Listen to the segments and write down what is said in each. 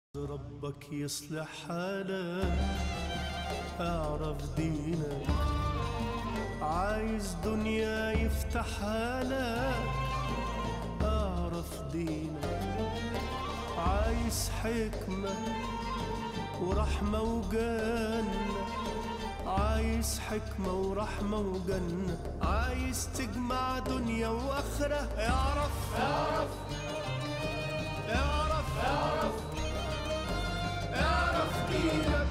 ربك يصلح حالك اعرف دينك عايز دنيا يفتحها لك اعرف دينك عايز حكمة ورحمة وجنة عايز حكمة ورحمة وجنة عايز تجمع دنيا وآخرة اعرف اعرف اعرف اعرف اعرف دينك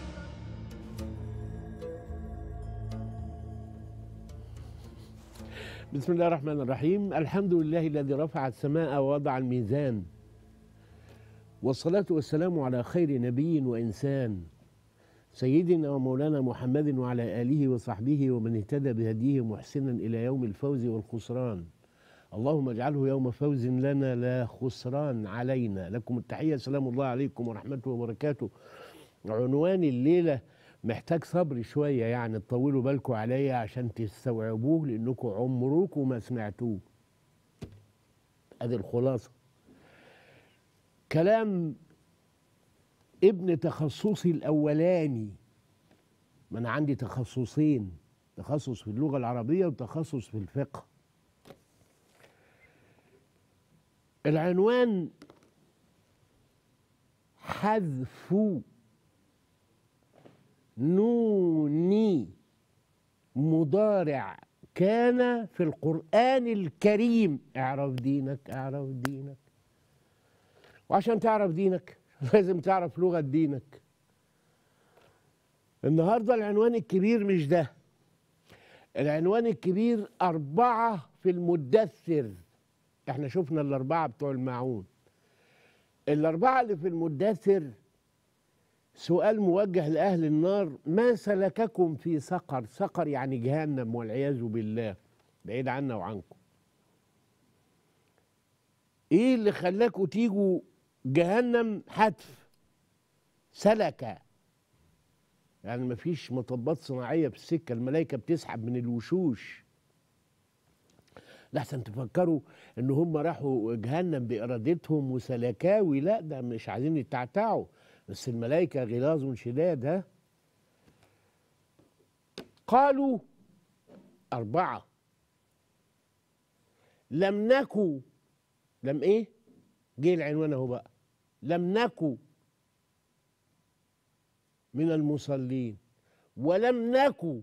بسم الله الرحمن الرحيم الحمد لله الذي رفع السماء ووضع الميزان والصلاة والسلام على خير نبي وإنسان سيدنا ومولانا محمد وعلى آله وصحبه ومن اهتدى بهديه محسنا إلى يوم الفوز والخسران اللهم اجعله يوم فوز لنا لا خسران علينا لكم التحية سلام الله عليكم ورحمته وبركاته عنوان الليلة محتاج صبر شوية يعني تطولوا بالكم عليا عشان تستوعبوه لأنكم عمركم ما سمعتوه ادي الخلاصة كلام ابن تخصصي الأولاني ما أنا عندي تخصصين تخصص في اللغة العربية وتخصص في الفقه العنوان حذف نوني مضارع كان في القرآن الكريم اعرف دينك اعرف دينك وعشان تعرف دينك لازم تعرف لغة دينك النهاردة العنوان الكبير مش ده العنوان الكبير أربعة في المدثر احنا شفنا الأربعة بتوع الماعون الأربعة اللي في المدثر سؤال موجه لأهل النار ما سلككم في سقر سقر يعني جهنم والعياذ بالله بعيد عنا وعنكم ايه اللي خلاكم تيجوا جهنم حتف سلك يعني مفيش مطبات صناعية في السكة الملائكة بتسحب من الوشوش لحسن تفكروا ان هم راحوا جهنم بارادتهم وسلكاوي لا ده مش عايزين يتعتعوا بس الملائكة غلاظ شداد ها قالوا أربعة لم نكو لم إيه؟ جه العنوان أهو بقى لم نكو من المصلين ولم نكو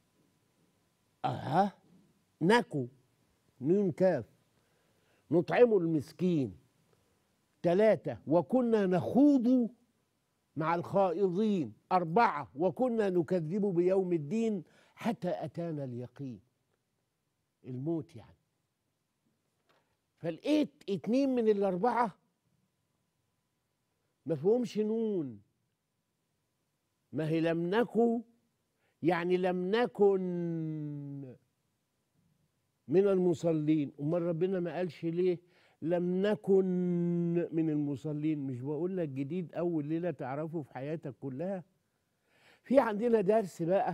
أها نكو نون كاف نطعم المسكين ثلاثة وكنا نخوض مع الخائضين أربعة وكنا نكذب بيوم الدين حتى أتانا اليقين الموت يعني فلقيت اتنين من الأربعة ما فيهمش نون ما هي لم نكن يعني لم نكن من المصلين امال ربنا ما قالش ليه لم نكن من المصلين مش بقول لك جديد اول ليله تعرفه في حياتك كلها في عندنا درس بقى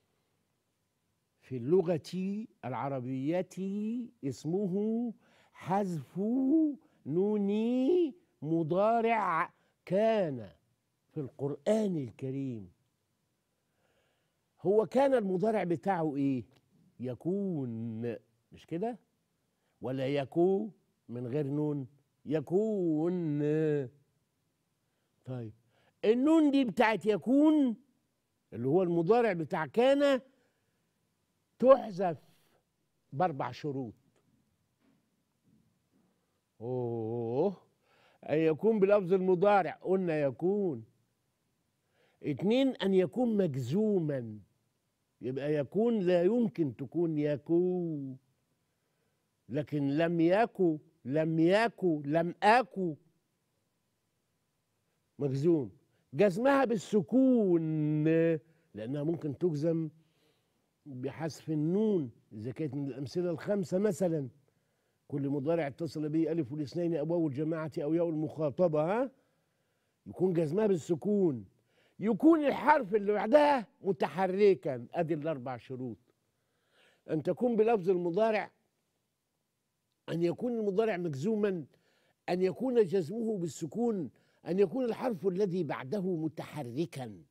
في اللغه العربيه اسمه حذف نوني مضارع كان في القران الكريم هو كان المضارع بتاعه ايه يكون مش كده ولا يكون من غير نون يكون طيب النون دي بتاعت يكون اللي هو المضارع بتاع كان تحذف باربع شروط اوه ان يكون بلفظ المضارع قلنا يكون اتنين ان يكون مجزوما يبقى يكون لا يمكن تكون يكو لكن لم يكو لم يكو لم أكو مجزوم جزمها بالسكون لأنها ممكن تجزم بحذف النون إذا كانت من الأمثلة الخمسة مثلا كل مضارع اتصل به ألف الاثنين أبواب الجماعة أو ياء المخاطبة ها يكون جزمها بالسكون يكون الحرف اللي بعدها متحركا ادي الاربع شروط ان تكون بلفظ المضارع ان يكون المضارع مجزوما ان يكون جزمه بالسكون أن يكون الحرف الذي بعده متحركا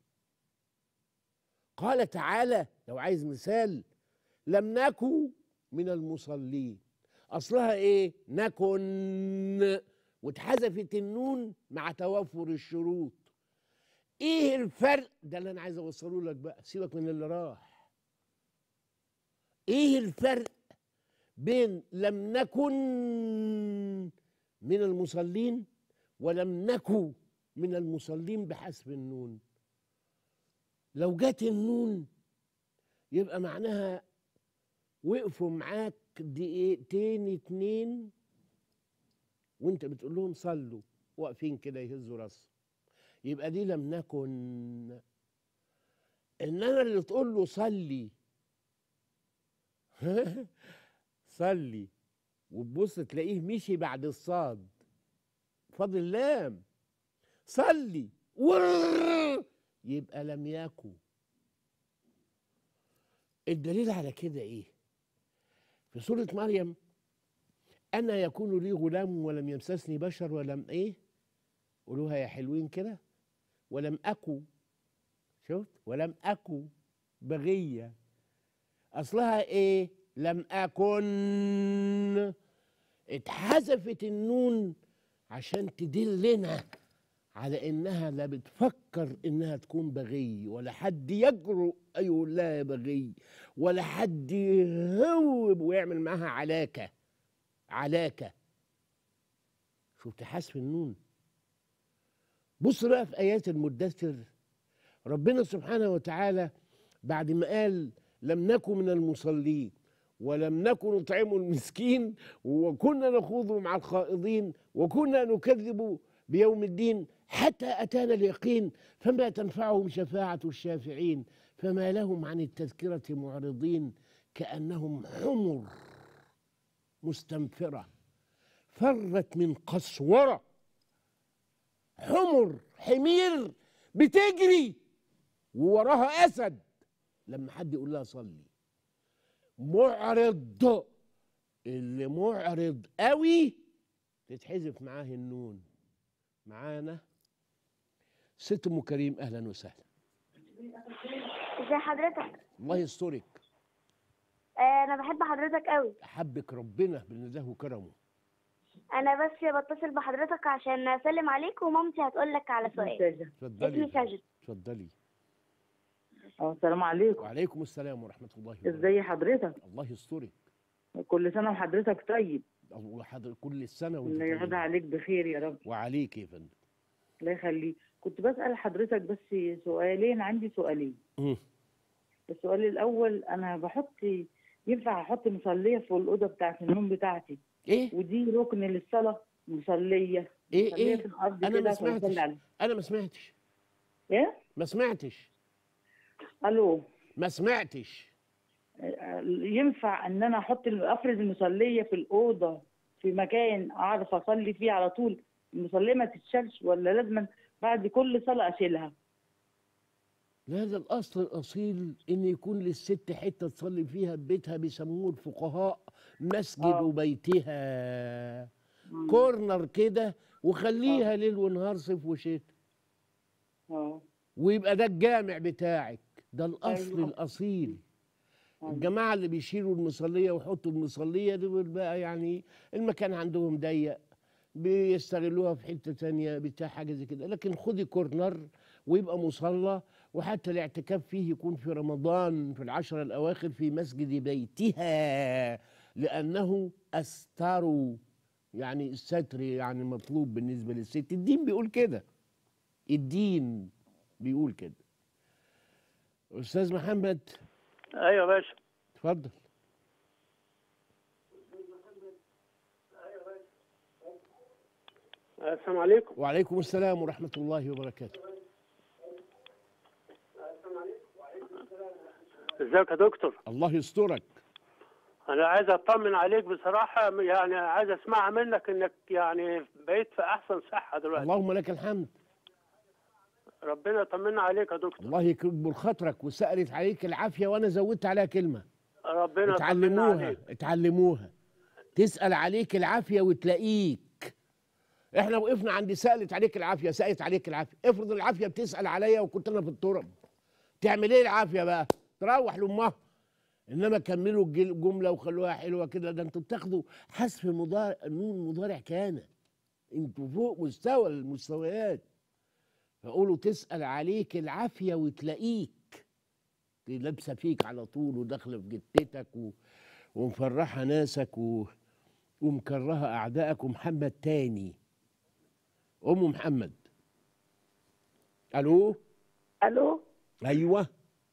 قال تعالى لو عايز مثال لم نكن من المصلين أصلها إيه؟ نكن واتحذفت النون مع توفر الشروط ايه الفرق ده اللي انا عايز اوصله لك بقى سيبك من اللي راح ايه الفرق بين لم نكن من المصلين ولم نكن من المصلين بحسب النون لو جت النون يبقى معناها وقفوا معاك دقيقتين اتنين وانت بتقول لهم صلوا واقفين كده يهزوا راسهم يبقى دي لم نكن انما اللي تقول له صلي صلي وتبص تلاقيه مشي بعد الصاد فاضل لام صلي ور يبقى لم يكن الدليل على كده ايه في سورة مريم أنا يكون لي غلام ولم يمسسني بشر ولم إيه قولوها يا حلوين كده ولم أكو شفت ولم أكو بغية أصلها إيه لم أكن اتحذفت النون عشان تدلنا على إنها لا بتفكر إنها تكون بغي ولا حد يجرؤ يقول لها يا بغي ولا حد يهوب ويعمل معاها علاكة علاكة شفت حذف النون بص بقى في ايات المدثر ربنا سبحانه وتعالى بعد ما قال لم نكن من المصلين ولم نكن نطعم المسكين وكنا نخوض مع الخائضين وكنا نكذب بيوم الدين حتى اتانا اليقين فما تنفعهم شفاعه الشافعين فما لهم عن التذكره معرضين كانهم حمر مستنفره فرت من قسوره حمر حمير بتجري ووراها اسد لما حد يقول لها صلي معرض اللي معرض قوي تتحذف معاه النون معانا ست ام كريم اهلا وسهلا ازي حضرتك الله يسترك آه انا بحب حضرتك قوي احبك ربنا بالنزاه وكرمه انا بس بتصل بحضرتك عشان اسلم عليك ومامتي هتقول لك على سؤال اسمي اتفضلي ساجد اتفضلي اه السلام عليكم وعليكم السلام ورحمه الله وبركاته ازي حضرتك الله يسترك كل سنه وحضرتك طيب الله حضر كل سنه وانت الله يعود طيبة. عليك بخير يا رب وعليك يا فندم الله يخليك كنت بسال حضرتك بس سؤالين عندي سؤالين مم. السؤال الاول انا بحط ينفع احط مصليه في الاوضه بتاعه النوم بتاعتي ايه ودي ركن للصلاه مصليه ايه مصليه ايه في الارض انا ما كده عشان سمعتش أصلي عليها. انا ما سمعتش ايه ما سمعتش الو ما سمعتش آه، ينفع ان انا احط افرز المصليه في الاوضه في مكان اعرف اصلي فيه على طول المصليه ما تتشالش ولا لازم بعد كل صلاه اشيلها لا ده الاصل الاصيل ان يكون للست حته تصلي فيها ببيتها بيسموه الفقهاء مسجد آه. بيتها كورنر كده وخليها ليل ونهار صيف وشتاء اه ويبقى ده الجامع بتاعك ده الاصل أيوة. الاصيل أيوة. الجماعه اللي بيشيلوا المصليه ويحطوا المصليه دول بقى يعني المكان عندهم ضيق بيستغلوها في حته تانية بتاع حاجه زي كده لكن خدي كورنر ويبقى مصلى وحتى الاعتكاف فيه يكون في رمضان في العشر الاواخر في مسجد بيتها لانه استروا يعني الستر يعني مطلوب بالنسبه للست الدين بيقول كده الدين بيقول كده استاذ محمد ايوه يا باشا اتفضل السلام عليكم وعليكم السلام ورحمه الله وبركاته ازيك يا دكتور الله يسترك انا عايز اطمن عليك بصراحه يعني عايز اسمعها منك انك يعني بقيت في احسن صحه دلوقتي اللهم لك الحمد ربنا يطمنا عليك يا دكتور الله يكبر خاطرك وسألت عليك العافيه وانا زودت عليها كلمه ربنا يطمنا اتعلموها عليك اتعلموها تسأل عليك العافيه وتلاقيك احنا وقفنا عند سالت عليك العافيه سالت عليك العافيه افرض العافيه بتسال عليا وكنت انا في الترب تعمل ايه العافيه بقى تروح لامها انما كملوا الجل- الجمله وخلوها حلوه كده ده انتوا بتاخدوا حذف مضارع نون مضارع كان انتوا فوق مستوى المستويات فقولوا تسال عليك العافيه وتلاقيك دي لابسه فيك على طول وداخله في جتتك و... ومفرحه ناسك و... ومكرهه اعدائك ومحمد تاني ام محمد الو الو ايوه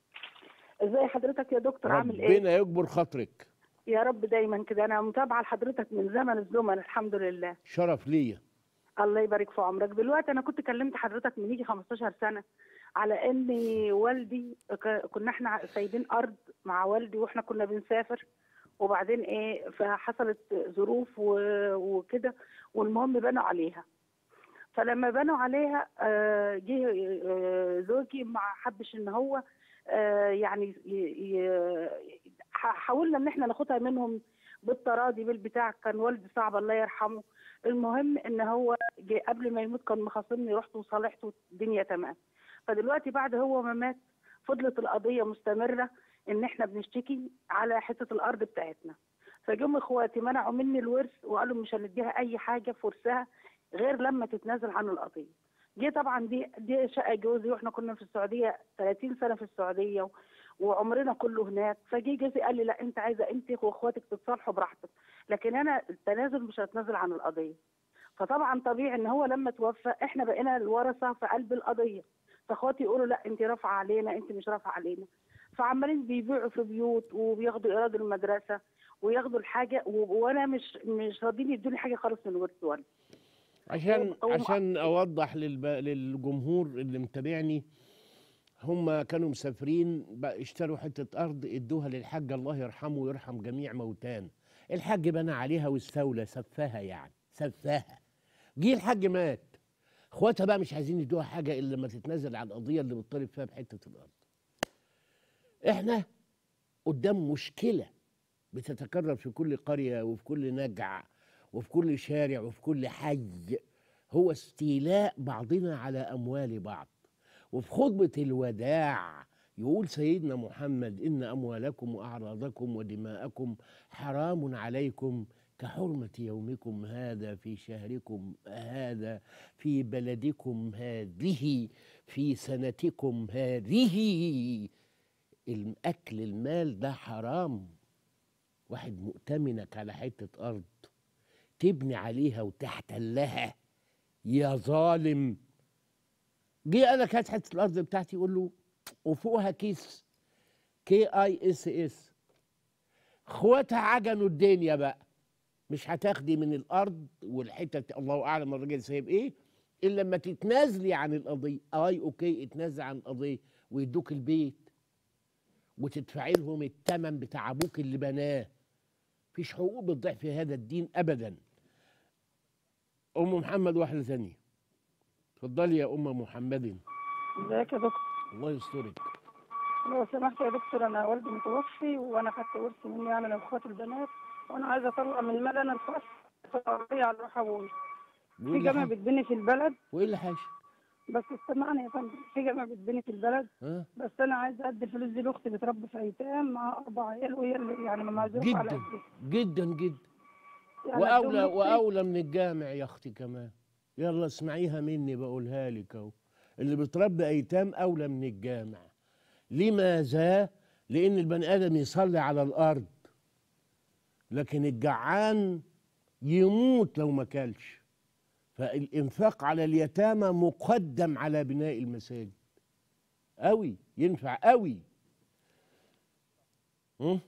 ازي حضرتك يا دكتور عامل ايه ربنا يكبر خاطرك يا رب دايما كده انا متابعه لحضرتك من زمن الزمن الحمد لله شرف ليا الله يبارك في عمرك دلوقتي انا كنت كلمت حضرتك من يجي 15 سنه على ان والدي ك- كنا احنا سايبين ارض مع والدي واحنا كنا بنسافر وبعدين ايه فحصلت ظروف و- وكده والمهم بنوا عليها فلما بنوا عليها آه، جه آه، زوجي ما حبش ان هو آه، يعني ي- ي- ح- حاولنا ان احنا ناخدها منهم بالتراضي بالبتاع كان والدي صعب الله يرحمه المهم ان هو جه قبل ما يموت كان مخاصمني رحت وصالحته الدنيا تمام فدلوقتي بعد هو ما مات فضلت القضيه مستمره ان احنا بنشتكي على حته الارض بتاعتنا فجم اخواتي منعوا مني الورث وقالوا مش هنديها اي حاجه في ورثها غير لما تتنازل عن القضيه جه طبعا دي دي شقه جوزي واحنا كنا في السعوديه 30 سنه في السعوديه و- وعمرنا كله هناك فجه جوزي قال لي لا انت عايزه انت واخواتك تتصالحوا براحتك لكن انا التنازل مش هتنازل عن القضيه فطبعا طبيعي ان هو لما توفى احنا بقينا الورثه في قلب القضيه فاخواتي يقولوا لا انت رافعه علينا انت مش رافعه علينا فعمالين بيبيعوا في بيوت وبياخدوا ايراد المدرسه وياخدوا الحاجه و- وانا مش مش راضيين يدوني حاجه خالص من ورث والدي عشان هو- عشان اوضح للب... للجمهور اللي متابعني هم كانوا مسافرين بقى اشتروا حته ارض ادوها للحاج الله يرحمه ويرحم جميع موتانا الحاج بنى عليها واستولى سفاها يعني سفاها جه الحاج مات اخواتها بقى مش عايزين يدوها حاجه الا لما تتنازل عن القضيه اللي بتطالب فيها بحته الارض احنا قدام مشكله بتتكرر في كل قريه وفي كل نجع وفي كل شارع وفي كل حي هو استيلاء بعضنا على اموال بعض وفي خطبه الوداع يقول سيدنا محمد ان اموالكم واعراضكم ودماءكم حرام عليكم كحرمه يومكم هذا في شهركم هذا في بلدكم هذه في سنتكم هذه الاكل المال ده حرام واحد مؤتمنك على حته ارض تبني عليها وتحتلها يا ظالم جه انا كانت حته الارض بتاعتي يقول له وفوقها كيس كي اي اس اس اخواتها عجنوا الدنيا بقى مش هتاخدي من الارض والحته الله اعلم الراجل سايب ايه الا لما تتنازلي عن القضيه اي اوكي اتنازل عن القضيه ويدوك البيت وتدفعي لهم الثمن بتاع ابوك اللي بناه مفيش حقوق بتضيع في هذا الدين ابدا ام محمد واحده ثانيه اتفضلي يا ام محمد ازيك يا دكتور الله يسترك لو سمحت يا دكتور انا والدي متوفي وانا خدت ورث مني يعني انا واخواتي البنات وانا عايزه اطلع من المال انا الخاص فقضيه على روح ابويا في وايه اللي جامعه حاش بتبني في البلد وايه اللي حاش بس استمعني يا فندم في جامعه بتبني في البلد ها بس انا عايزه ادي الفلوس دي لاختي بتربي في ايتام مع اربع عيال وهي اللي يعني ما معزوف على جدا قدي جدا جدا يعني واولى أديهم لأختي. واولى من الجامع يا اختي كمان يلا اسمعيها مني بقولها لك اهو اللي بتربي ايتام اولى من الجامع لماذا لان البني ادم يصلي على الارض لكن الجعان يموت لو ما كلش فالانفاق على اليتامى مقدم على بناء المساجد قوي ينفع قوي هم؟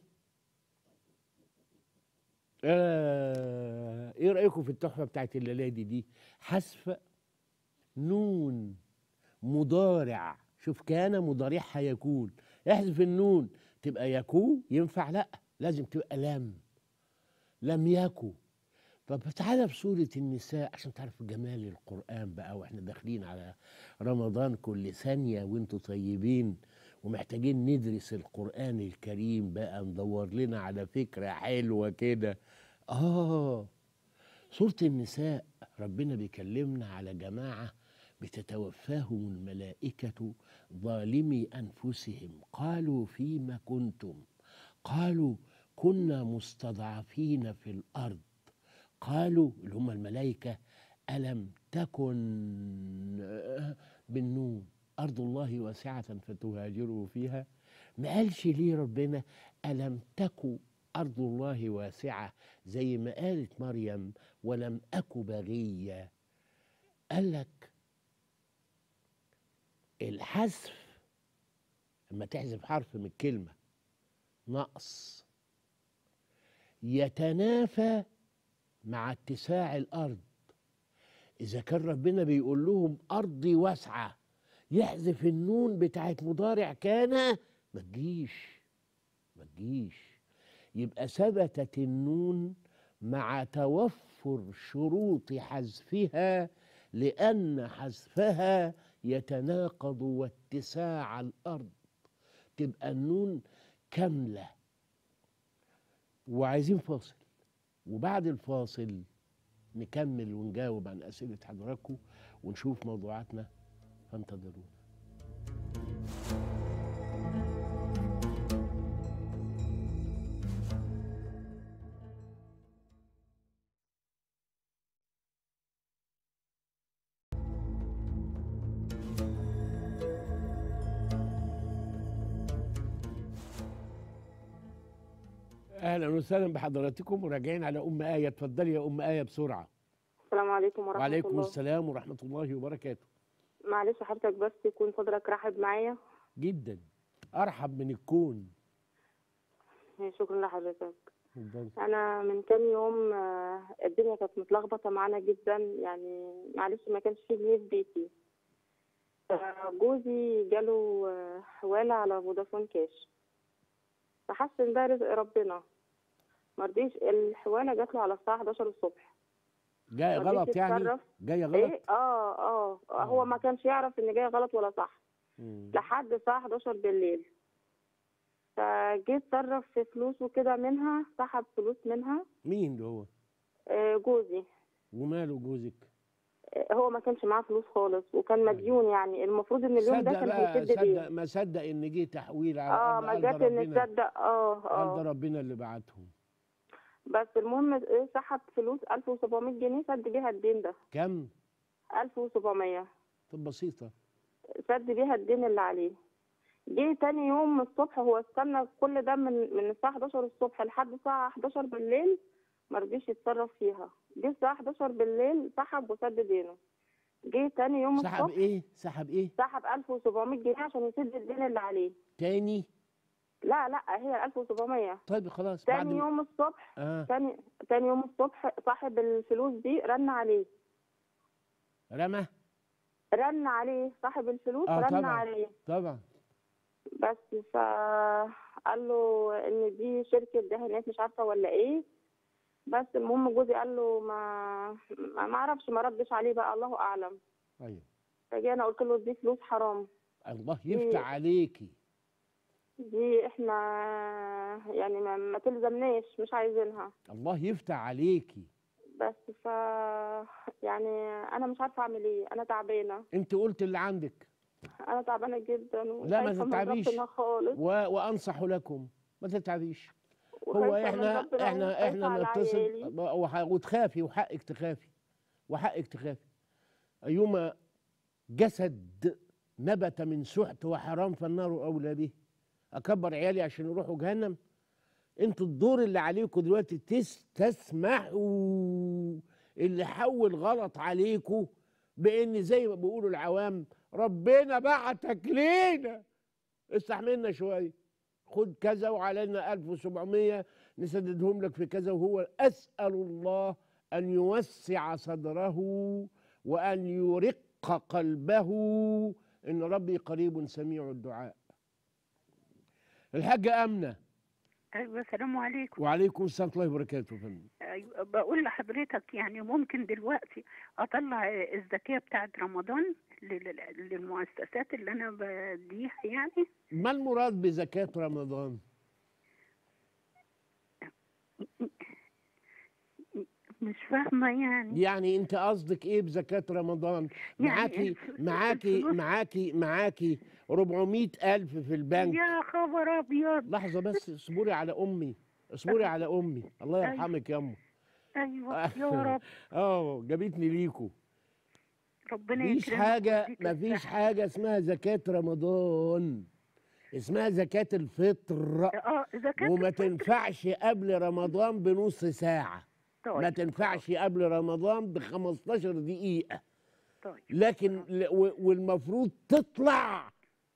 آه ايه رايكم في التحفه بتاعت الليالي دي حذف نون مضارع شوف كان مضارعها يكون احذف النون تبقى يكو ينفع لا لازم تبقى لم لم يكو طب تعالى في سورة النساء عشان تعرفوا جمال القرآن بقى واحنا داخلين على رمضان كل ثانية وانتوا طيبين ومحتاجين ندرس القرآن الكريم بقى ندور لنا على فكرة حلوة كده آه سورة النساء ربنا بيكلمنا على جماعة بتتوفاهم الملائكة ظالمي أنفسهم قالوا فيما كنتم قالوا كنا مستضعفين في الأرض قالوا اللي هم الملائكة ألم تكن آه، بالنون أرض الله واسعة فتهاجروا فيها ما قالش ليه ربنا ألم تكن أرض الله واسعة زي ما قالت مريم ولم أك بغية قال لك الحذف لما تحذف حرف من الكلمة نقص يتنافى مع اتساع الأرض إذا كان ربنا بيقول لهم أرضي واسعة يحذف النون بتاعت مضارع كان ما تجيش ما تجيش يبقى ثبتت النون مع توفر شروط حذفها لأن حذفها يتناقض واتساع الأرض تبقى النون كاملة وعايزين فاصل وبعد الفاصل نكمل ونجاوب عن أسئلة حضراتكم ونشوف موضوعاتنا فانتظرونا اهلا وسهلا بحضراتكم وراجعين على ام ايه اتفضلي يا ام ايه بسرعه السلام عليكم ورحمة وعليكم الله السلام ورحمه الله وبركاته معلش حضرتك بس يكون صدرك رحب معايا جدا ارحب من الكون شكرا لحضرتك اتفضلي. أنا من كام يوم آه، الدنيا كانت متلخبطة معانا جدا يعني معلش ما كانش فيه جنيه في بيتي آه، جوزي جاله آه، حوالة على فودافون كاش فحس إن ده رزق ربنا مرضيش الحوالة جات له على الساعة 11 الصبح جاي مرضيش غلط يعني يتصرف. جاي غلط ايه اه اه آه. هو ما كانش يعرف ان جاي غلط ولا صح مم. لحد الساعة 11 بالليل فجه اتصرف في فلوسه كده منها سحب فلوس منها مين ده هو آه، جوزي وماله جوزك آه، هو ما كانش معاه فلوس خالص وكان مديون يعني المفروض ان اليوم ده صدق كان بقى هيسد صدق بيه ما صدق ان جه تحويل على اه قال- ما قال جت ده ان ربنا تصدق اه قال ده اه ربنا اللي بعتهم بس المهم إيه، سحب فلوس 1700 جنيه سد بيها الدين ده كم 1700 طب بسيطه سد بيها الدين اللي عليه جه تاني يوم الصبح هو استنى كل ده من من الساعة 11 الصبح لحد الساعة 11 بالليل مرضيش يتصرف فيها جه الساعة 11 بالليل سحب وسد دينه جه تاني يوم سحب الصبح ايه سحب ايه سحب 1700 جنيه عشان يسد الدين اللي عليه تاني لا لا هي 1700 طيب خلاص بعد تاني ما- يوم الصبح اه تاني تاني يوم الصبح صاحب الفلوس دي رن عليه رمى رن عليه صاحب الفلوس آه، رن طبعاً. عليه طبعا بس فقال له ان دي شركه دهانات مش عارفه ولا ايه بس المهم جوزي قال له ما ما ما اعرفش ما ردش عليه بقى الله اعلم ايوه فجي انا قلت له دي فلوس حرام الله يفتح عليكي دي احنا يعني ما, ما تلزمناش مش عايزينها الله يفتح عليكي بس ف يعني انا مش عارفه اعمل ايه انا تعبانه انت قلت اللي عندك انا تعبانه جدا لا، ما وخايفة من تتعبيش. ربنا خالص و... وانصح لكم ما تتعبيش هو وخايفة من احنا ربنا احنا وخايفة احنا على عيالي. نتصل وح- وتخافي وحقك تخافي وحقك تخافي ايما جسد نبت من سحت وحرام فالنار اولى به اكبر عيالي عشان يروحوا جهنم انتوا الدور اللي عليكم دلوقتي تس تسمحوا اللي حول غلط عليكم بان زي ما بيقولوا العوام ربنا بعتك لينا استحملنا شويه خد كذا وعلينا 1700 نسددهم لك في كذا وهو اسال الله ان يوسع صدره وان يرق قلبه ان ربي قريب سميع الدعاء الحاجه امنه ايوه السلام عليكم وعليكم السلام ورحمه الله وبركاته يا فندم أيوة بقول لحضرتك يعني ممكن دلوقتي اطلع الزكاه بتاعت رمضان لل- للمؤسسات اللي انا بديها يعني ما المراد بزكاه رمضان مش فاهمة يعني يعني انت قصدك ايه بزكاة رمضان يعني معاكي الف- معاكي الفلوس- معاكي معاكي 400 ألف في البنك يا خبر أبيض لحظة بس اصبري على أمي اصبري على أمي الله أيوة. يرحمك يا أم أيوة يا رب اه جابتني ليكوا ربنا مفيش يكرمك حاجة ويديك مفيش الصحة. حاجة اسمها زكاة رمضان اسمها زكاة الفطر اه زكاة وما الفطر. تنفعش قبل رمضان بنص ساعة ما طيب تنفعش قبل رمضان ب 15 دقيقة طيب لكن ل- و- والمفروض تطلع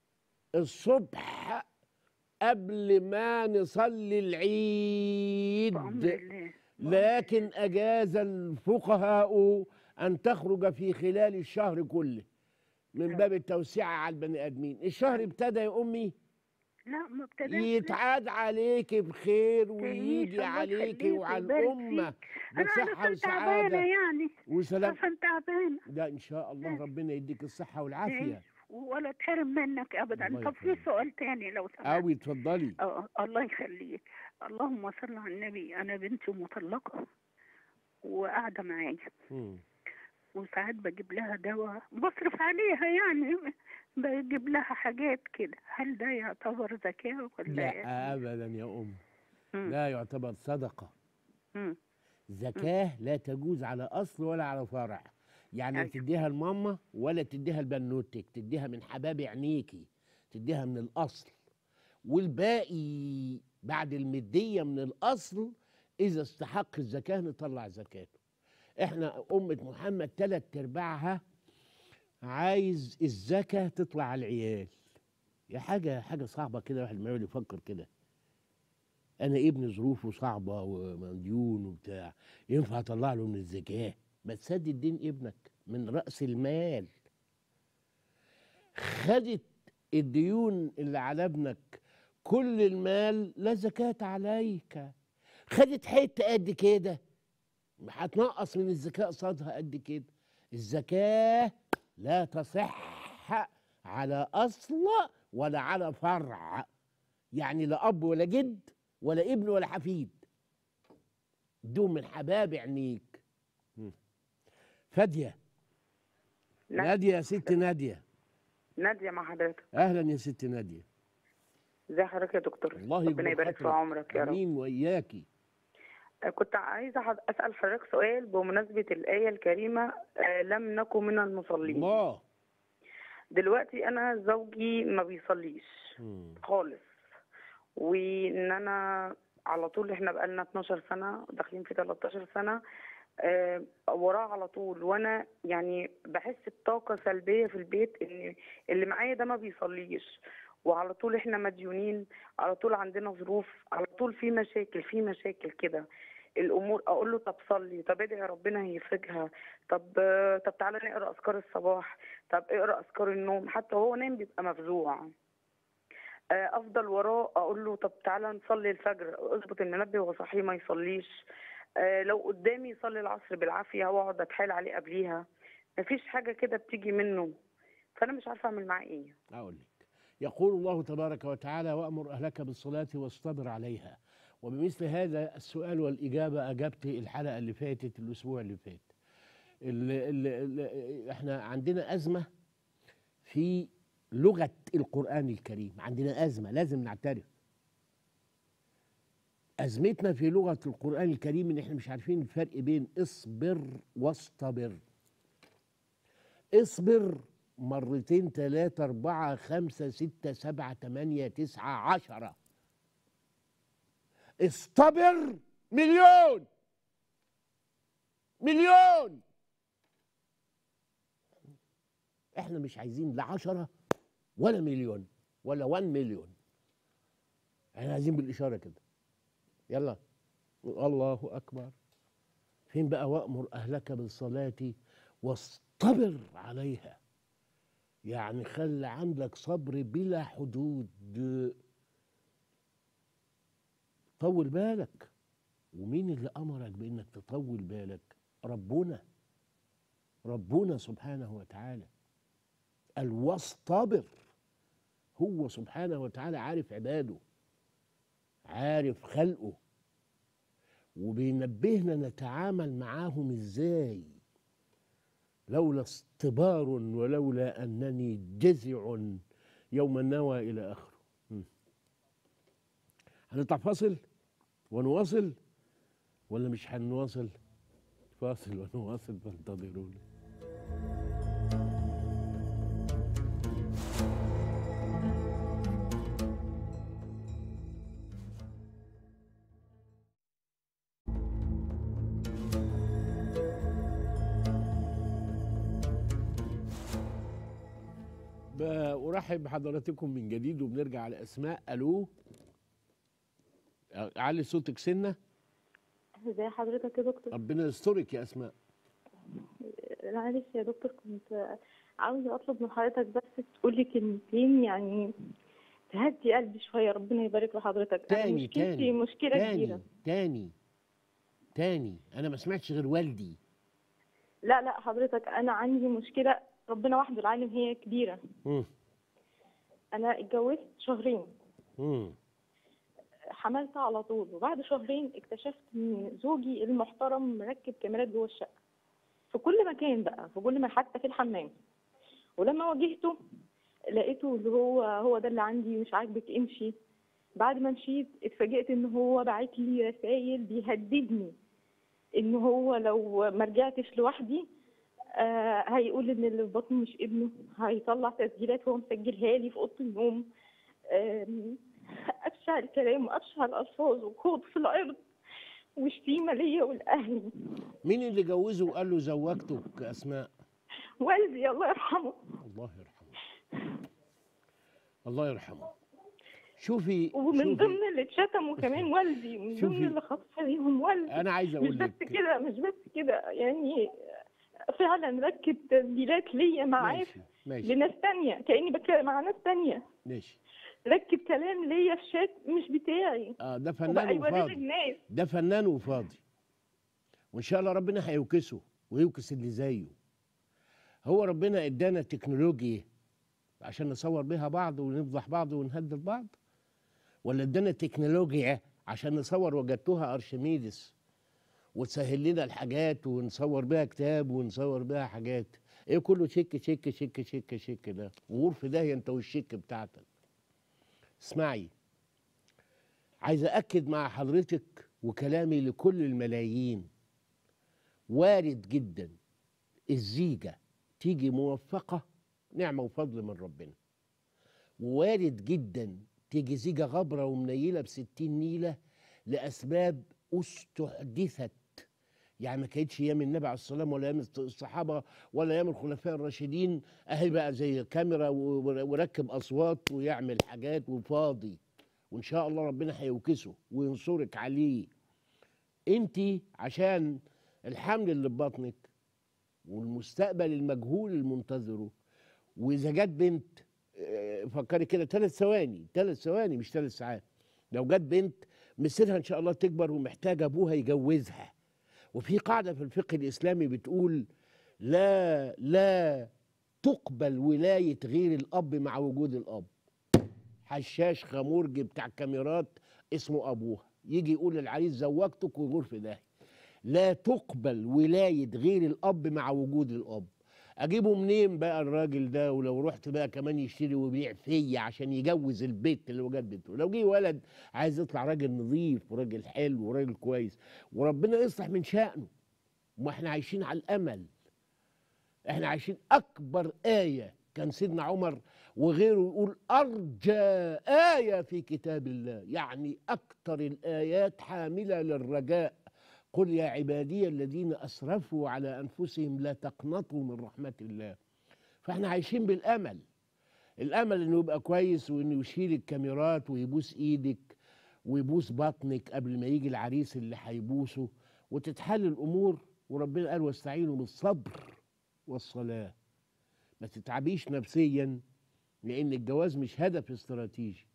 الصبح قبل ما نصلي العيد بأمر الله لكن أجاز الفقهاء أن تخرج في خلال الشهر كله من باب التوسعة على البني آدمين الشهر ابتدى يا أمي لا ما ابتداش لسه. يتعاد عليك بخير تعيش، ويجي الله عليك يخليك وعلى ويبارك الأمة فيك. أنا بصحة علشان تعبانة وسعادة يعني وسلام عشان تعبانة لا إن شاء الله ربنا يديك الصحة والعافية ولا تحرم منك أبدا الله طب في يخليك. سؤال تاني لو سمحت أوي اتفضلي اه الله يخليك اللهم صل على النبي انا بنتي مطلقه وقاعده معايا مم. وساعات بجيب لها دواء بصرف عليها يعني بجيب لها حاجات كده هل ده يعتبر زكاه ولا لا أبدا يا أم مم. لا يعتبر صدقة مم. زكاة لا تجوز على أصل ولا على فرع يعني أيوة. تديها لماما ولا تديها لبنوتك تديها من حباب عينيكي تديها من الأصل والباقي بعد المدية من الأصل إذا استحق الزكاة نطلع زكاته إحنا أمة محمد تلات أرباعها عايز الزكاة تطلع على العيال يا حاجة حاجة صعبة كده الواحد ما يقعد يفكر كده أنا ابني ظروفه صعبة ومديون وبتاع ينفع أطلع له من الزكاة ما تسدد دين ابنك من رأس المال خدت الديون اللي على ابنك كل المال لا زكاة عليك خدت حتة قد كده هتنقص من الزكاة قصادها قد كده الزكاة لا تصح على أصل ولا على فرع يعني لا أب ولا جد ولا ابن ولا حفيد دول من حباب عينيك مم. فادية نعم. نادية يا ست نادية نادية مع حضرتك أهلا يا ست نادية ازي حضرتك يا دكتور الله ربنا يبارك يبارك في حضرتك. عمرك يا رب أمين وإياكي آه، كنت عايزة حض- أسأل حضرتك سؤال بمناسبة الآية الكريمة آه، لم نكن من المصلين الله دلوقتي أنا زوجي ما بيصليش مم. خالص وإن أنا على طول إحنا بقالنا 12 سنة داخلين في 13 سنة آه، وراه على طول وأنا يعني بحس بطاقة سلبية في البيت إن اللي معايا ده ما بيصليش وعلى طول احنا مديونين على طول عندنا ظروف على طول في مشاكل في مشاكل كده الامور اقول له طب صلي طب ادعي ربنا هيفرجها طب طب تعالى نقرا اذكار الصباح طب اقرا اذكار النوم حتى هو نايم بيبقى مفزوع آه، افضل وراه اقول له طب تعالى نصلي الفجر اظبط المنبه وهو صحي ما يصليش آه، لو قدامي يصلي العصر بالعافيه واقعد اتحايل عليه قبليها مفيش حاجه كده بتيجي منه فانا مش عارفه اعمل معاه ايه أقول لك يقول الله تبارك وتعالى وأمر أهلك بالصلاة واصطبر عليها وبمثل هذا السؤال والإجابة أجبت الحلقة اللي فاتت الأسبوع اللي فات اللي اللي احنا عندنا أزمة في لغة القرآن الكريم عندنا أزمة لازم نعترف أزمتنا في لغة القرآن الكريم إن احنا مش عارفين الفرق بين اصبر واصطبر اصبر مرتين ثلاثة أربعة خمسة ستة سبعة تمانية تسعة عشرة اصطبر مليون مليون احنا مش عايزين لا عشرة ولا مليون ولا وان مليون احنا عايزين بالإشارة كده يلا الله أكبر فين بقى وأمر أهلك بالصلاة واصطبر عليها يعني خلي عندك صبر بلا حدود طول بالك ومين اللي أمرك بأنك تطول بالك ربنا ربنا سبحانه وتعالى قال واصطبر هو سبحانه وتعالى عارف عباده عارف خلقه وبينبهنا نتعامل معاهم ازاي لولا اصطبار ولولا انني جزع يوم النوى الى اخره م. هنطلع فاصل ونواصل ولا مش هنواصل فاصل ونواصل فانتظرونا ارحب بحضراتكم من جديد وبنرجع على اسماء الو علي صوتك سنه ازي حضرتك يا دكتور ربنا يسترك يا اسماء معلش يا دكتور كنت عاوزة أطلب من حضرتك بس تقولي كلمتين يعني تهدي قلبي شوية ربنا يبارك لحضرتك أنا تاني مشكلتي تاني مشكلة تاني كبيرة تاني تاني انا ما سمعتش غير والدي لا لا حضرتك أنا عندي مشكلة ربنا وحده العالم هي كبيرة مم. أنا اتجوزت شهرين مم. حملت على طول وبعد شهرين اكتشفت ان زوجي المحترم مركب كاميرات جوه الشقه في كل مكان بقى في كل ما حتى في الحمام ولما واجهته لقيته اللي هو هو ده اللي عندي مش عاجبك امشي بعد ما مشيت اتفاجئت ان هو باعت لي رسائل بيهددني ان هو لو ما رجعتش لوحدي آه هيقول ان اللي في بطني مش ابنه هيطلع تسجيلات هو مسجلها لي في اوضه النوم آم، ابشع الكلام وابشع الالفاظ وخوض في الارض وشتيمه ليا ولاهلي مين اللي جوزه وقال له زوجتك اسماء والدي الله يرحمه الله يرحمه الله يرحمه شوفي ومن شوفي ضمن اللي اتشتموا كمان والدي ومن شوفي. ضمن اللي خطف عليهم والدي انا عايز مش اقول بس لك كده مش بس كده يعني فعلا ركب تسجيلات ليا معاه ماشي ماشي لناس تانية كأني بتكلم مع ناس تانية ماشي ركب كلام ليا في شات مش بتاعي اه ده وبقى فنان يوريه وفاضي للناس ده فنان وفاضي وان شاء الله ربنا هيوكسه ويوكس اللي زيه هو ربنا ادانا تكنولوجيا عشان نصور بيها بعض ونفضح بعض ونهدد بعض ولا ادانا تكنولوجيا عشان نصور وجدتها ارشميدس وتسهل لنا الحاجات ونصور بيها كتاب ونصور بيها حاجات ايه كله شك شك شك شك شك ده وغرف داهيه انت والشك بتاعتك اسمعي عايز أأكد مع حضرتك وكلامي لكل الملايين وارد جدا الزيجة تيجي موفقة نعمة وفضل من ربنا ووارد جدا تيجي زيجة غبرة ومنيلة بستين نيلة لأسباب استحدثت يعني ما كانتش ايام النبي عليه الصلاه والسلام ولا ايام الصحابه ولا ايام الخلفاء الراشدين اهي بقى زي كاميرا و- وركب اصوات ويعمل حاجات وفاضي وان شاء الله ربنا هيوكسه وينصرك عليه انت عشان الحمل اللي في بطنك والمستقبل المجهول المنتظره واذا جت بنت آه، فكري كده ثلاث ثواني ثلاث ثواني مش ثلاث ساعات لو جت بنت مصيرها ان شاء الله تكبر ومحتاجه ابوها يجوزها وفي قاعده في الفقه الاسلامي بتقول لا لا تقبل ولايه غير الاب مع وجود الاب حشاش خمورجي بتاع كاميرات اسمه ابوها يجي يقول للعريس زوجتك ويغور في داهيه لا تقبل ولايه غير الاب مع وجود الاب اجيبه منين بقى الراجل ده ولو رحت بقى كمان يشتري ويبيع فيا عشان يجوز البيت اللي وجد بنته لو جه ولد عايز يطلع راجل نظيف وراجل حلو وراجل كويس وربنا يصلح من شأنه ما احنا عايشين على الامل احنا عايشين اكبر ايه كان سيدنا عمر وغيره يقول ارجى ايه في كتاب الله يعني اكتر الايات حامله للرجاء قل يا عبادي الذين اسرفوا على انفسهم لا تقنطوا من رحمه الله فاحنا عايشين بالامل الامل انه يبقى كويس وانه يشيل الكاميرات ويبوس ايدك ويبوس بطنك قبل ما يجي العريس اللي هيبوسه وتتحل الامور وربنا قال واستعينوا بالصبر والصلاه ما تتعبيش نفسيا لان الجواز مش هدف استراتيجي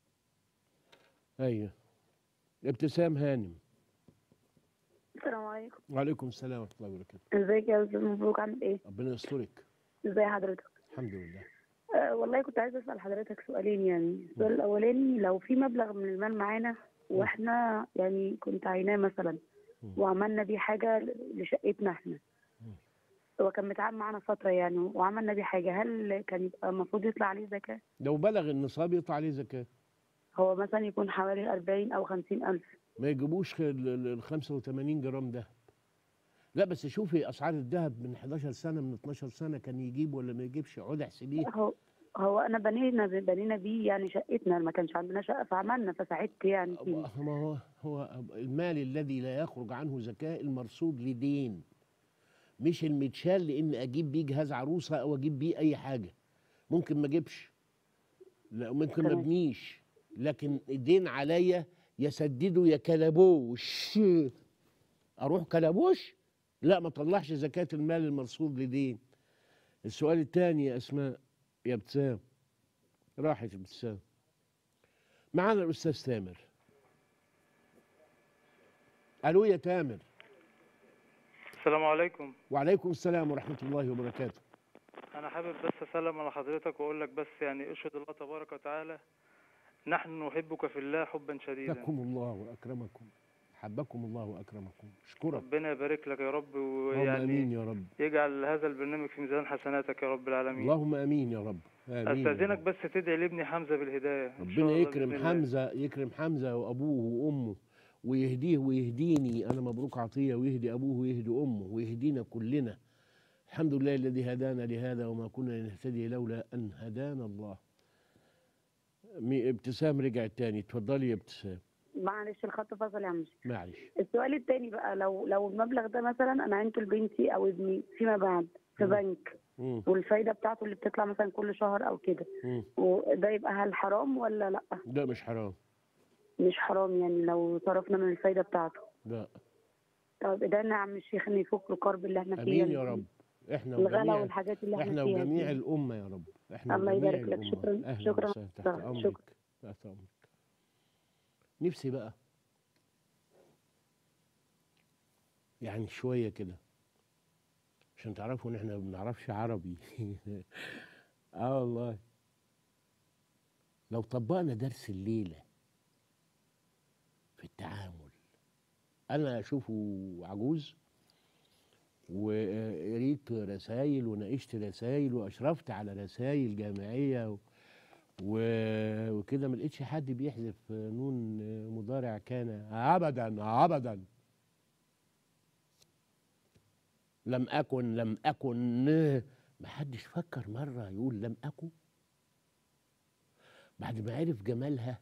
ايوه ابتسام هانم السلام عليكم وعليكم السلام ورحمه الله وبركاته ازيك يا استاذ مبروك عامل ايه ربنا يسترك ازي حضرتك الحمد لله أه والله كنت عايزه اسال حضرتك سؤالين يعني السؤال الاولاني لو في مبلغ من المال معانا واحنا يعني كنت عيناه مثلا وعملنا بيه حاجه لشقتنا احنا هو كان متعامل معانا فتره يعني وعملنا بيه حاجه هل كان يبقى المفروض يطلع عليه زكاه لو بلغ النصاب يطلع عليه زكاه هو مثلا يكون حوالي 40 او 50 الف ما يجيبوش خ- ال ال- ال 85 جرام دهب لا بس شوفي اسعار الذهب من 11 سنه من 12 سنه كان يجيب ولا ما يجيبش عود احسبيه هو هو انا بنينا بنينا بيه يعني شقتنا ما كانش عندنا شقه فعملنا فساعدت يعني فيه ما هو هو المال الذي لا يخرج عنه زكاه المرصود لدين مش المتشال لان اجيب بيه جهاز عروسه او اجيب بيه اي حاجه ممكن ما اجيبش لا ممكن ما تمام. ابنيش لكن الدين عليا يسدده يا كلبوش اروح كلبوش لا ما طلعش زكاه المال المرصود لدين السؤال الثاني يا اسماء يا ابتسام راحت ابتسام معانا الاستاذ تامر الو يا تامر السلام عليكم وعليكم السلام ورحمه الله وبركاته انا حابب بس اسلم على حضرتك واقول لك بس يعني اشهد الله تبارك وتعالى نحن نحبك في الله حبا شديدا حبكم الله واكرمكم حبكم الله واكرمكم اشكرك ربنا يبارك لك يا رب اللهم امين ويعني يا رب يجعل هذا البرنامج في ميزان حسناتك يا رب العالمين اللهم امين يا رب امين يا استاذنك رب. بس تدعي لابني حمزه بالهدايه إن شاء ربنا الله يكرم بإذن الله. حمزه يكرم حمزه وابوه وامه ويهديه ويهديني انا مبروك عطيه ويهدي ابوه ويهدي امه ويهدينا كلنا الحمد لله الذي هدانا لهذا وما كنا لنهتدي لولا ان هدانا الله مي- ابتسام رجعت تاني اتفضلي يا ابتسام معلش الخط فصل يا عم شيخ. معلش السؤال التاني بقى لو لو المبلغ ده مثلا انا عينته لبنتي او ابني فيما بعد في مم. بنك مم. والفايده بتاعته اللي بتطلع مثلا كل شهر او كده مم. وده يبقى هل حرام ولا لا لا مش حرام مش حرام يعني لو صرفنا من الفايده بتاعته لا طب ادعنا يا عم الشيخ ان يفك الكرب اللي احنا فيه امين يعني يا رب احنا الغلا وجميع والحاجات اللي احنا احنا فيها وجميع دي. الامه يا رب احنا الله وجميع يبارك لك. الأمة. شكراً- اهلا شكراً. وسهلا تحت شكراً. امرك تحت امرك نفسي بقى يعني شويه كده عشان تعرفوا ان احنا ما بنعرفش عربي اه والله لو طبقنا درس الليله في التعامل انا اشوفه عجوز وقريت رسائل وناقشت رسائل واشرفت على رسائل جامعيه و... و- وكده ما لقيتش حد بيحذف نون مضارع كان ابدا ابدا لم اكن لم اكن ما حدش فكر مره يقول لم اكن بعد ما عرف جمالها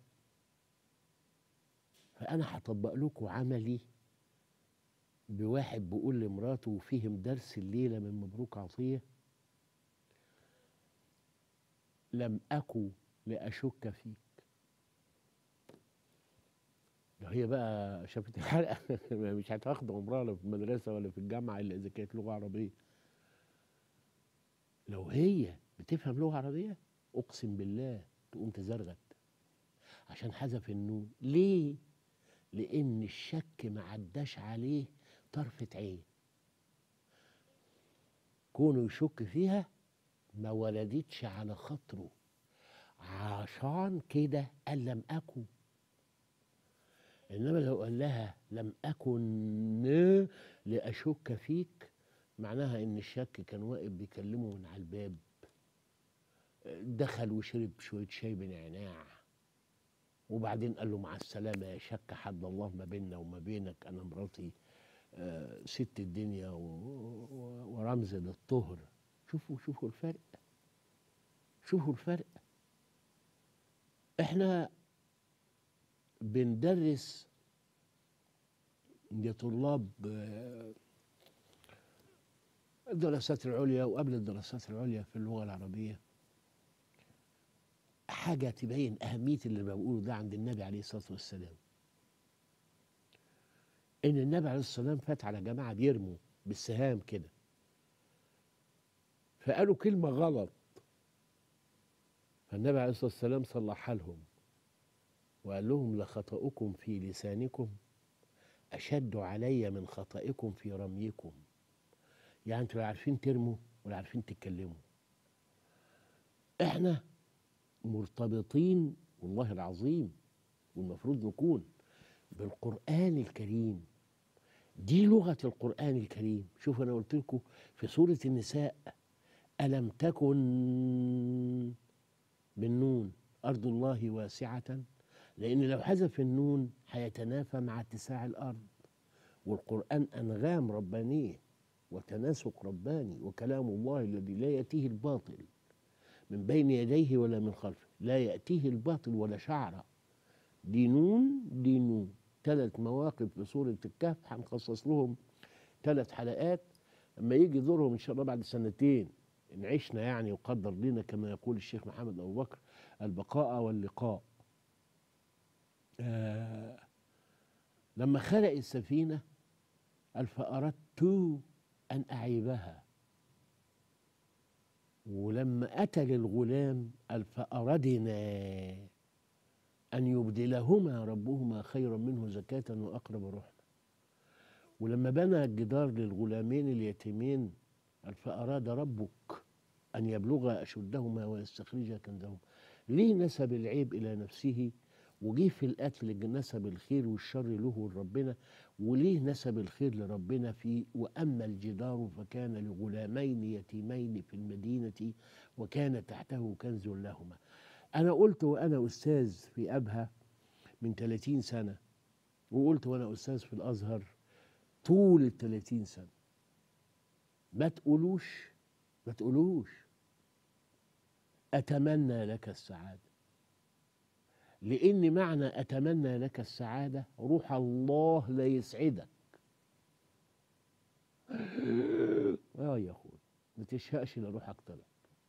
فانا هطبق لكم عملي بواحد بيقول لمراته وفهم درس الليله من مبروك عطيه لم أكن لأشك فيك لو هي بقى شافت الحلقة مش هتاخد عمرها لا في المدرسة ولا في الجامعة إلا إذا كانت لغة عربية لو هي بتفهم لغة عربية أقسم بالله تقوم تزرغت عشان حذف النون ليه؟ لأن الشك ما عداش عليه طرفة عين كونه يشك فيها ما ولدتش على خاطره عشان كده قال لم أكن إنما لو قال لها لم أكن لأشك فيك معناها إن الشك كان واقف بيكلمه من على الباب دخل وشرب شوية شاي بنعناع وبعدين قال له مع السلامة يا شك حد الله ما بيننا وما بينك أنا مراتي آه، ست الدنيا و- و- ورمز للطهر شوفوا شوفوا الفرق شوفوا الفرق احنا بندرس لطلاب آه، الدراسات العليا وقبل الدراسات العليا في اللغة العربية حاجة تبين أهمية اللي بقوله ده عند النبي عليه الصلاة والسلام إن النبي عليه الصلاة والسلام فات على جماعة بيرموا بالسهام كده فقالوا كلمة غلط فالنبي عليه الصلاة والسلام صلحها لهم وقال لهم لخطأكم في لسانكم أشد علي من خطئكم في رميكم يعني انتوا لا عارفين ترموا ولا عارفين تتكلموا احنا مرتبطين والله العظيم والمفروض نكون بالقرآن الكريم دي لغة القرآن الكريم شوف أنا قلت لكم في سورة النساء ألم تكن بالنون أرض الله واسعة لأن لو حذف النون هيتنافى مع اتساع الأرض والقرآن أنغام ربانية وتناسق رباني وكلام الله الذي لا يأتيه الباطل من بين يديه ولا من خلفه لا يأتيه الباطل ولا شعرة دي نون دي نون ثلاث مواقف في سورة الكهف هنخصص لهم ثلاث حلقات لما يجي دورهم إن شاء الله بعد سنتين إن عشنا يعني وقدر لنا كما يقول الشيخ محمد أبو بكر البقاء واللقاء آه لما خلق السفينة قال فأردت أن أعيبها ولما أتى للغلام قال فأردنا أن يبدلهما ربهما خيرا منه زكاة وأقرب رحمة ولما بنى الجدار للغلامين اليتيمين قال فأراد ربك أن يبلغا أشدهما ويستخرجا كنزهما ليه نسب العيب إلى نفسه وجيه في القتل نسب الخير والشر له لربنا وليه نسب الخير لربنا في وأما الجدار فكان لغلامين يتيمين في المدينة وكان تحته كنز لهما أنا قلت وأنا أستاذ في أبها من 30 سنة وقلت وأنا أستاذ في الأزهر طول ال 30 سنة ما تقولوش ما تقولوش أتمنى لك السعادة لأن معنى أتمنى لك السعادة روح الله لا يسعدك آه يا أخوي ما تشهقش لروحك طلع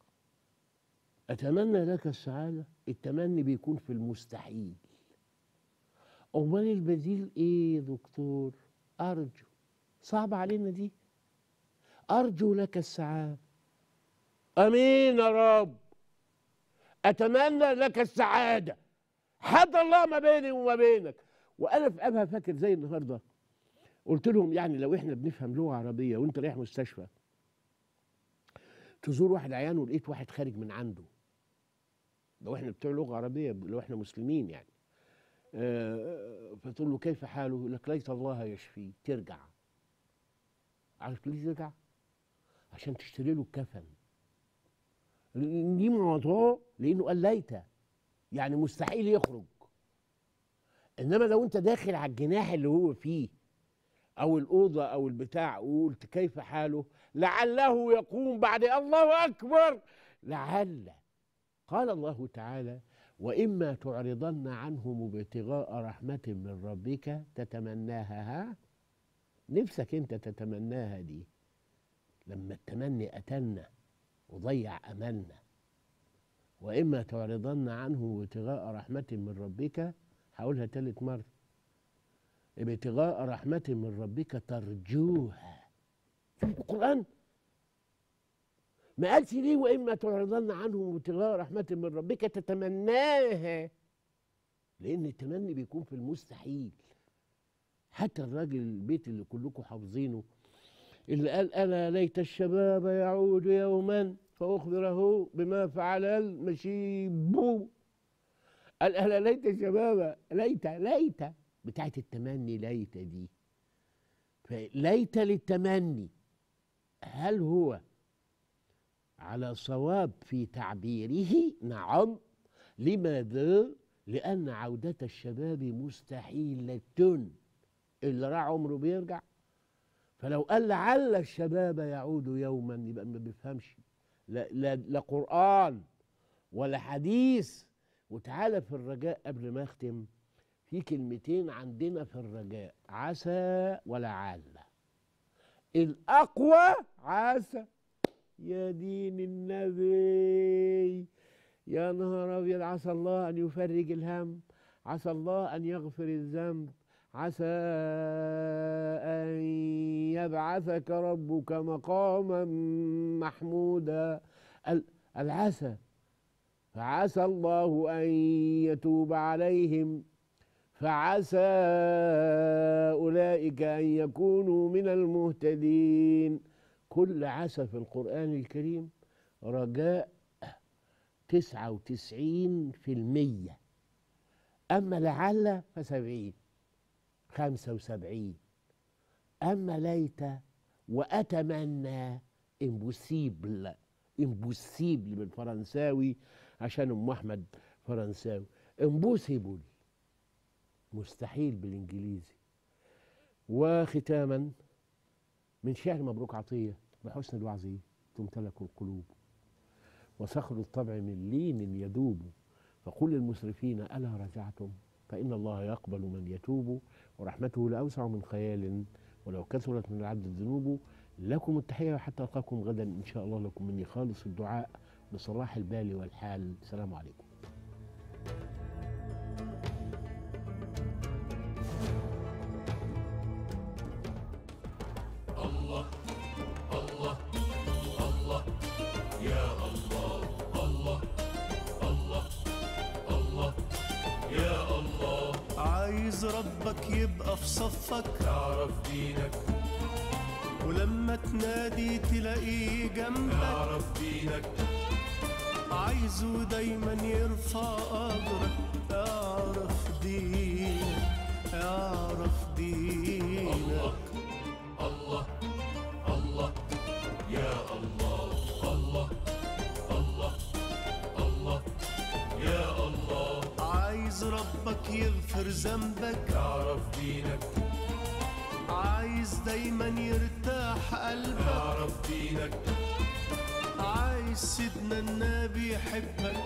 أتمنى لك السعادة التمني بيكون في المستحيل أمال البديل إيه يا دكتور أرجو صعب علينا دي أرجو لك السعادة أمين يا رب أتمنى لك السعادة حد الله ما بيني وما بينك وأنا في أبها فاكر زي النهاردة قلت لهم يعني لو إحنا بنفهم لغة عربية وأنت رايح مستشفى تزور واحد عيان ولقيت واحد خارج من عنده لو احنا بتوع لغه عربيه لو احنا مسلمين يعني آه فتقول له كيف حاله يقول لك ليت الله يشفيه ترجع عارف ليه ترجع عشان تشتري له الكفن دي موضوع لانه قال ليت يعني مستحيل يخرج انما لو انت داخل على الجناح اللي هو فيه او الاوضه او البتاع وقلت كيف حاله لعله يقوم بعد الله اكبر لعل قال الله تعالى واما تعرضن عنهم ابتغاء رحمه من ربك تتمناها ها نفسك انت تتمناها دي لما التمني قتلنا وضيع املنا واما تعرضن عنهم ابتغاء رحمه من ربك هقولها تالت مره ابتغاء رحمه من ربك ترجوها شوف القران ما قالش ليه واما تعرضن عنهم ابتغاء رحمه من ربك تتمناها لان التمني بيكون في المستحيل حتى الراجل البيت اللي كلكم حافظينه اللي قال انا ليت الشباب يعود يوما فاخبره بما فعل المشيب قال انا ليت الشباب ليت ليت بتاعت التمني ليت دي فليت للتمني هل هو على صواب في تعبيره نعم لماذا لأن عودة الشباب مستحيلة اللي راح عمره بيرجع فلو قال لعل الشباب يعود يوما يبقى ما بيفهمش لا, لا, لا قرآن ولا حديث وتعالى في الرجاء قبل ما اختم في كلمتين عندنا في الرجاء عسى ولعل الأقوى عسى يا دين النبي يا نهار أبيض عسى الله أن يفرج الهم عسى الله أن يغفر الذنب عسى أن يبعثك ربك مقاما محمودا العسى فعسى الله أن يتوب عليهم فعسى أولئك أن يكونوا من المهتدين كل عسى في القرآن الكريم رجاء تسعة وتسعين في المية أما لعل فسبعين خمسة وسبعين أما ليت وأتمنى امبوسيبل امبوسيبل بالفرنساوي عشان أم أحمد فرنساوي امبوسيبل مستحيل بالإنجليزي وختاما من شعر مبروك عطية بحسن الوعظ تمتلك القلوب وصخر الطبع من لين يذوب فقل للمسرفين ألا رجعتم فإن الله يقبل من يتوب ورحمته لأوسع من خيال ولو كثرت من العبد الذنوب لكم التحية حتى ألقاكم غدا إن شاء الله لكم مني خالص الدعاء بصلاح البال والحال السلام عليكم الله الله الله يا الله الله الله الله يا الله عايز ربك يبقى في صفك تعرف دينك ولما تنادي تلاقيه جنبك تعرف دينك عايزه دايما يرفع قدرك اعرف دينك اعرف دينك الله الله يا الله الله الله الله يا الله عايز ربك يغفر ذنبك تعرف دينك عايز دايما يرتاح قلبك تعرف دينك عايز سيدنا النبي يحبك